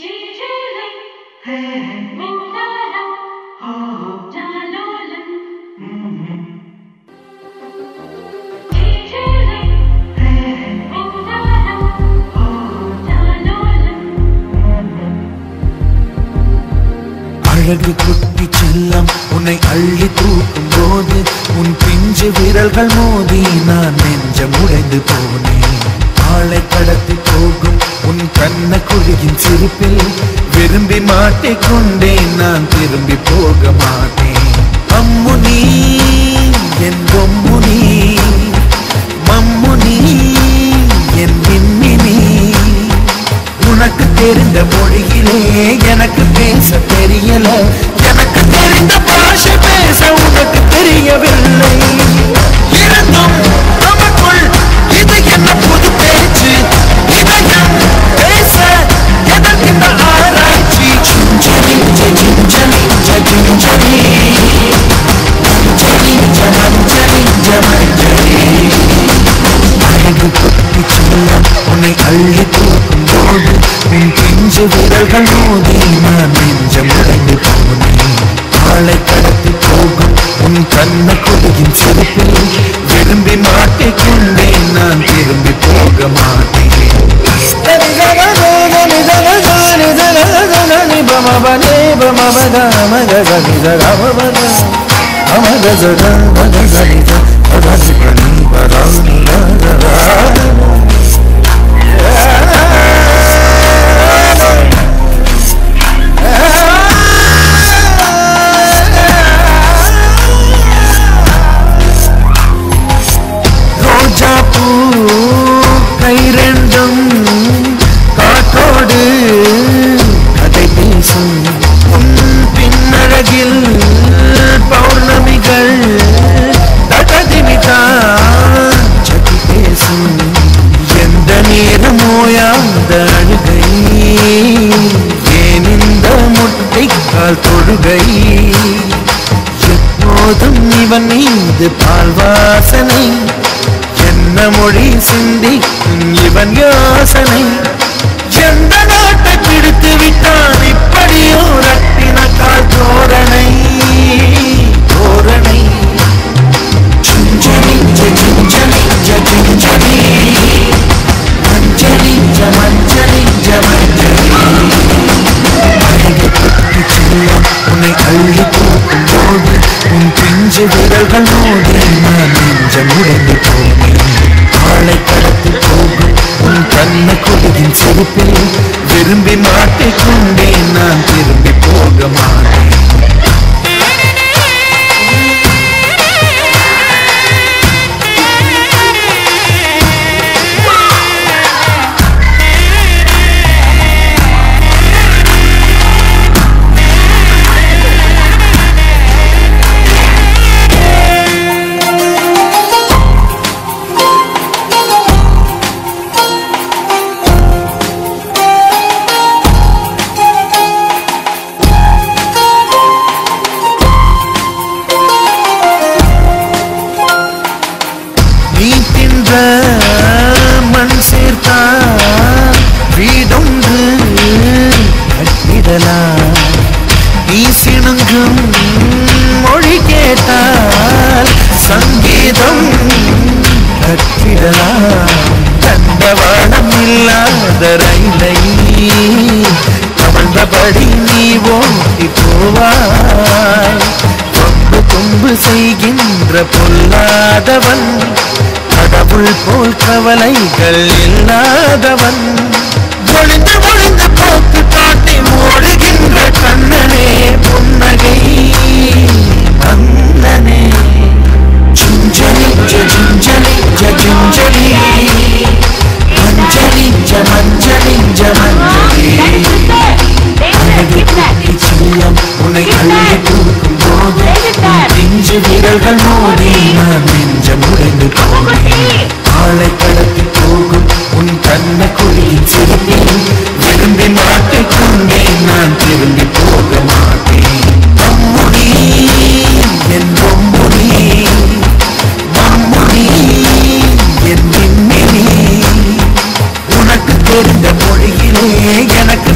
அழகு குட்டி செல்லம் உன்னை அள்ளி தூக்கும் போது உன் பிஞ்சு விரல்கள் மோதி நான் நெஞ்சம் உடைந்து போனேன் ஆளை கடத்தி போகும் உன் கண்ண குழியின் சிரிப்பில் விரும்பி மாட்டிக்கொண்டேன் நான் திரும்பி போக மாட்டேன் அம்முனி என் பொம்முனி மம்முனி என் விண்மினி உனக்கு தெரிந்த மொழியிலே எனக்கு பேச தெரியல எனக்கு தெரிந்த பாஷை பேச உனக்கு தெரியவில்லை இருந்தும் நமக்குள் இது என்ன புது பேச்சு இதயம் பேச எதற்கு இந்த ஆராய்ச்சி சிஞ்சலி சிஞ்சலி சிஞ்சலி மஞ்சளி மஞ்சளி மஞ்சளி அழகு கொட்டி செல்லம் உன்னை அள்ளி தூக்கும் போது உன் பிஞ்சு விரல்கள் மோதி நான் நெஞ்சம் உடைந்து போனேன் ஆளை கடத்தி போகும் உன் கண்ண கொடியின் சிரிப்பில் விரும்பி மாட்டிக்கொண்டேன் நான் திரும்பி போக மாட்டேன் ரோஜா பூ கை ரெண்டும் காற்றோடு கதை பேசும் உன் பின்னழகில் பௌர்ணமிகள் தகதிமிதான் சதி பேசும் எந்த நேரம் ஓயாத அழுகை ஏன் இந்த முட்டைக்கால் தொழுகை எப்போதும் இவன் மீது பால் வாசனை என்ன மொழி சிந்திக்கும் இவன் யோசனை எந்த நாட்டை பிடித்து விட்டான் இப்படியோ ரத்தின கால் தோரணை தோரணை சுஞ்சலி ஜிஞ்சலி ஜிஞ்சலி மஞ்சளி ஜமஞ்சளி ஜமஞ்சளி அழகு கொட்டி செல்லம் உன்னை அள்ளி தூக்கும் போது உன் பிஞ்சு விரல்கள் மோதி நான் நெஞ்சம் உடைந்து போனேன் ஆளை கடத்தி போகும் உன் கண்ண கொடியின் சிரிப்பில் விரும்பி மாட்டிக்கொண்டேன் நான் திரும்பி போக மாட்டேன் நீ தின்ற மண் சேர்த்தா வீடொன்று கட்டிடலாம் நீ சிணுங்கும் மொழி கேட்டால் சங்கீதம் கட்டிடலாம் தண்டவாளம் இல்லாத ரயிலை கவர்ந்தபடி நீ ஓட்டி போவாய் கொம்பு கொம்பு செய்கின்ற பொல்லாதவன் கடவுள் போல் கவலைகள் இல்லாதவன் ஒளிந்து ஒளிந்து போக்கு காட்டி ஓடுகின்ற கண்ணனே புன்னகை மன்னனே சுஞ்சலி ஜிஞ்சலி ஜிஞ்சலி மஞ்சளி ஜமஞ்சளி ஜமஞ்சளி அழகு குட்டி செல்லம் உன்னை அள்ளி தூக்கும் போது உன் பிஞ்சு விரல்கள் மோதி நான் நெஞ்சம் உடைந்து போனேன் ஆளை கடத்தி போகும் உன் கண்ண குழியின் சிரிப்பில் விரும்பி மாட்டிக்கொண்டேன் நான் திரும்பி போக மாட்டேன் அம்முனி என் பொம்முனி மம்முனி என் விண்மினி உனக்கு தெரிந்த மொழியிலே எனக்கு